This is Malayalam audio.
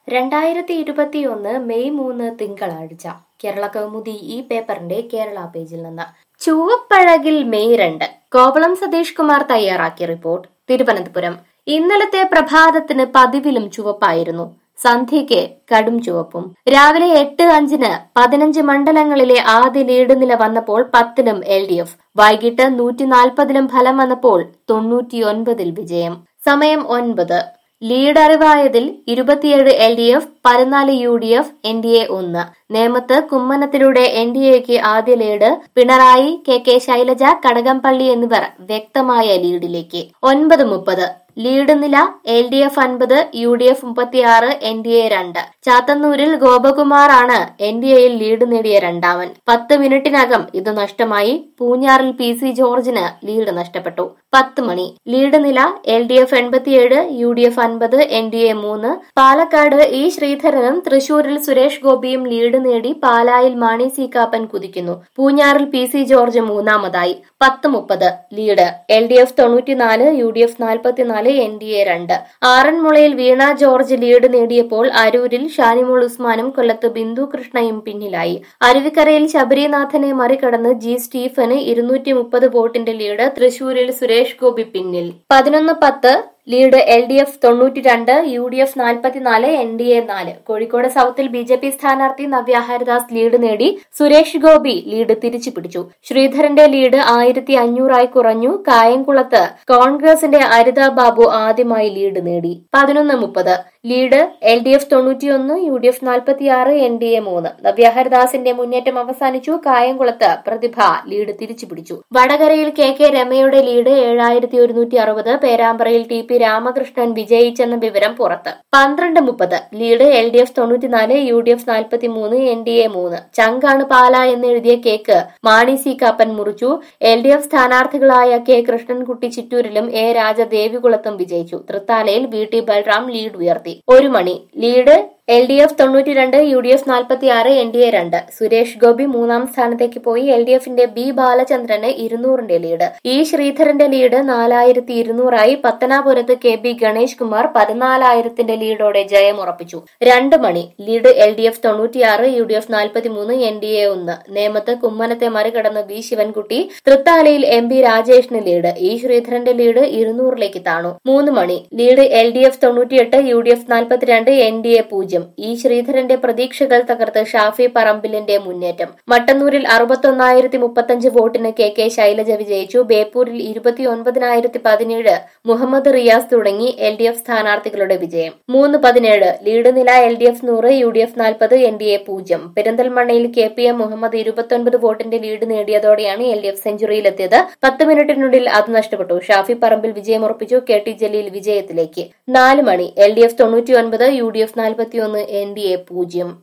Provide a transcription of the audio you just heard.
രണ്ടായിരത്തി ഇരുപത്തിയൊന്ന് മെയ് മൂന്ന് തിങ്കളാഴ്ച കേരള കൗമുദി ഈ പേപ്പറിന്റെ കേരള പേജിൽ നിന്ന് ചുവപ്പഴകിൽ മെയ് രണ്ട് കോവളം സതീഷ് കുമാർ തയ്യാറാക്കിയ റിപ്പോർട്ട് തിരുവനന്തപുരം ഇന്നലത്തെ പ്രഭാതത്തിന് പതിവിലും ചുവപ്പായിരുന്നു സന്ധ്യയ്ക്ക് കടും ചുവപ്പും രാവിലെ എട്ട് അഞ്ചിന് പതിനഞ്ച് മണ്ഡലങ്ങളിലെ ആദ്യ ലീഡ് നില വന്നപ്പോൾ പത്തിലും എൽ ഡി എഫ് വൈകിട്ട് നൂറ്റി നാൽപ്പതിലും ഫലം വന്നപ്പോൾ തൊണ്ണൂറ്റിയൊൻപതിൽ വിജയം സമയം ഒൻപത് ലീഡ് അറിവായതിൽ ഇരുപത്തിയേഴ് എൽ ഡി എഫ് പതിനാല് U D F N D A ഒന്ന് നേമത്ത് കുമ്മനത്തിലൂടെ എൻ ഡി എക്ക് ആദ്യ lead Pinarayi K K Shailaja Kadakampally എന്നിവർ വ്യക്തമായ ലീഡിലേക്ക് ഒൻപത് മുപ്പത് ലീഡ് നില എൽ ഡി എഫ് അൻപത് യു ഡി എഫ് മുപ്പത്തിയാറ് എൻ ഡി എ രണ്ട് ചാത്തന്നൂരിൽ ഗോപകുമാർ ആണ് എൻ ഡി എയിൽ ലീഡ് നേടിയ രണ്ടാമൻ പത്ത് മിനിറ്റിനകം ഇത് നഷ്ടമായി പൂഞ്ഞാറിൽ പി സി ജോർജിന് ലീഡ് നഷ്ടപ്പെട്ടു പത്ത് മണി ലീഡ് നില എൽ ഡി എഫ് എൺപത്തിയേഴ് യു ഡി എഫ് അൻപത് എൻ ഡി എ മൂന്ന് പാലക്കാട് ഇ ശ്രീധരനും തൃശൂരിൽ സുരേഷ് ഗോപിയും ലീഡ് നേടി പാലായിൽ മാണി സി കാപ്പൻ കുതിക്കുന്നു പൂഞ്ഞാറിൽ പി സി ജോർജ് മൂന്നാമതായി പത്ത് മുപ്പത് ലീഡ് എൽ ഡി എഫ് തൊണ്ണൂറ്റിനാല് യു ഡി എഫ് നാൽപ്പത്തിനാല് എൻ ഡി എ രണ്ട് ആറന്മുളയിൽ വീണ ജോർജ് ലീഡ് നേടിയപ്പോൾ അരൂരിൽ ഷാനിമോൾ ഉസ്മാനും കൊല്ലത്ത് ബിന്ദു കൃഷ്ണയും പിന്നിലായി അരുവിക്കരയിൽ ശബരിനാഥനെ മറികടന്ന് ജി സ്റ്റീഫന് ഇരുന്നൂറ്റി മുപ്പത് വോട്ടിന്റെ ലീഡ് തൃശൂരിൽ സുരേഷ് ഗോപി പിന്നിൽ പതിനൊന്ന് പത്ത് ലീഡ് എൽ ഡി എഫ് തൊണ്ണൂറ്റി രണ്ട് യു ഡി എഫ് നാൽപ്പത്തിനാല് എൻ ഡി എ നാല് കോഴിക്കോട് സൌത്തിൽ ബി ജെ പി സ്ഥാനാർത്ഥി നവ്യ ഹരിദാസ് ലീഡ് നേടി സുരേഷ് ഗോപി ലീഡ് തിരിച്ചു പിടിച്ചു ശ്രീധരന്റെ ലീഡ് ആയിരത്തി അഞ്ഞൂറായി കുറഞ്ഞു കായംകുളത്ത് കോൺഗ്രസിന്റെ അരിത ബാബു ആദ്യമായി ലീഡ് നേടി പതിനൊന്ന് മുപ്പത് ലീഡ് എൽ ഡി എഫ് തൊണ്ണൂറ്റിയൊന്ന് യു ഡി എഫ് നാൽപ്പത്തിയാറ് എൻ ഡി എ മൂന്ന് നവ്യ ഹരിദാസിന്റെ മുന്നേറ്റം അവസാനിച്ചു കായംകുളത്ത് പ്രതിഭ ലീഡ് തിരിച്ചു പിടിച്ചു വടകരയിൽ കെ കെ രമയുടെ ലീഡ് ഏഴായിരത്തി ഒരുന്നൂറ്റി അറുപത് പേരാമ്പ്രയിൽ ടി പി രാമകൃഷ്ണൻ വിജയിച്ചെന്ന വിവരം പുറത്ത് പന്ത്രണ്ട് മുപ്പത് ലീഡ് എൽ ഡി എഫ് തൊണ്ണൂറ്റിനാല് യു ഡി എഫ് നാൽപ്പത്തിമൂന്ന് എൻ ഡി എ മൂന്ന് ചങ്കാണ് പാല എന്നെഴുതിയ കേക്ക് മാണി സി കാപ്പൻ മുറിച്ചു എൽ ഡി എഫ് സ്ഥാനാർത്ഥികളായ കെ കൃഷ്ണൻകുട്ടി ചിറ്റൂരിലും എ രാജ ദേവികുളത്തും വിജയിച്ചു തൃത്താലയിൽ വി ടി ബൽറാം ലീഡ് ഉയർത്തി ഒരു മണി ലീഡ് എൽ ഡി എഫ് തൊണ്ണൂറ്റിരണ്ട് യു ഡി എഫ് നാൽപ്പത്തിയാറ് എൻ ഡി എ രണ്ട് സുരേഷ് ഗോപി മൂന്നാം സ്ഥാനത്തേക്ക് പോയി എൽ ഡി എഫിന്റെ ബി ബാലചന്ദ്രന് ഇരുന്നൂറിന്റെ ലീഡ് ഇ ശ്രീധരന്റെ ലീഡ് നാലായിരത്തി ഇരുന്നൂറായി പത്തനാപുരത്ത് കെ ബി ഗണേഷ് കുമാർ പതിനാലായിരത്തിന്റെ ലീഡോടെ ജയമുറപ്പിച്ചു രണ്ട് മണി ലീഡ് എൽ ഡി എഫ് തൊണ്ണൂറ്റിയാറ് യു ഡി എഫ് നാൽപ്പത്തിമൂന്ന് എൻ ഡി എ ഒന്ന് നേമത്ത് കുമ്മനത്തെ മറികടന്ന് ബി ശിവൻകുട്ടി തൃത്താലയിൽ എം പി രാജേഷിന് ലീഡ് ഇ ശ്രീധരന്റെ ലീഡ് ഇരുന്നൂറിലേക്ക് താണു മൂന്ന് മണി ലീഡ് എൽ ഡി എഫ് തൊണ്ണൂറ്റിയെട്ട് യു ഡി എഫ് നാൽപ്പത്തിരണ്ട് എൻ ഡി എ പൂജ്യം ഇ ശ്രീധരന്റെ പ്രതീക്ഷകൾ തകർത്ത് ഷാഫി പറമ്പിലിന്റെ മുന്നേറ്റം മട്ടന്നൂരിൽ അറുപത്തൊന്നായിരത്തി മുപ്പത്തഞ്ച് വോട്ടിന് കെ കെ ശൈലജ വിജയിച്ചു ബേപ്പൂരിൽ ഇരുപത്തിയൊൻപതിനായിരത്തി പതിനേഴ് മുഹമ്മദ് റിയാസ് തുടങ്ങി എൽ ഡി എഫ് സ്ഥാനാർത്ഥികളുടെ വിജയം മൂന്ന് പതിനേഴ് ലീഡ് നില എൽ ഡി എഫ് നൂറ് യു ഡി എഫ് നാൽപ്പത് എൻ ഡി എ പൂജ്യം പെരിന്തൽമണ്ണയിൽ കെ പി എം മുഹമ്മദ് ഇരുപത്തൊൻപത് വോട്ടിന്റെ ലീഡ് നേടിയതോടെയാണ് എൽ ഡി എഫ് സെഞ്ചുറിയിലെത്തിയത് പത്ത് മിനിറ്റിനുള്ളിൽ അത് നഷ്ടപ്പെട്ടു ഷാഫി പറമ്പിൽ വിജയമുറപ്പിച്ചു കെ ടി ജലീൽ വിജയത്തിലേക്ക് നാല് മണി എൽ ഡി എഫ് തൊണ്ണൂറ്റിയൊൻപത് യു ഡി എഫ് നാൽപ്പത്തിയൊന്ന് എൻ ഡി എ പൂജ്യം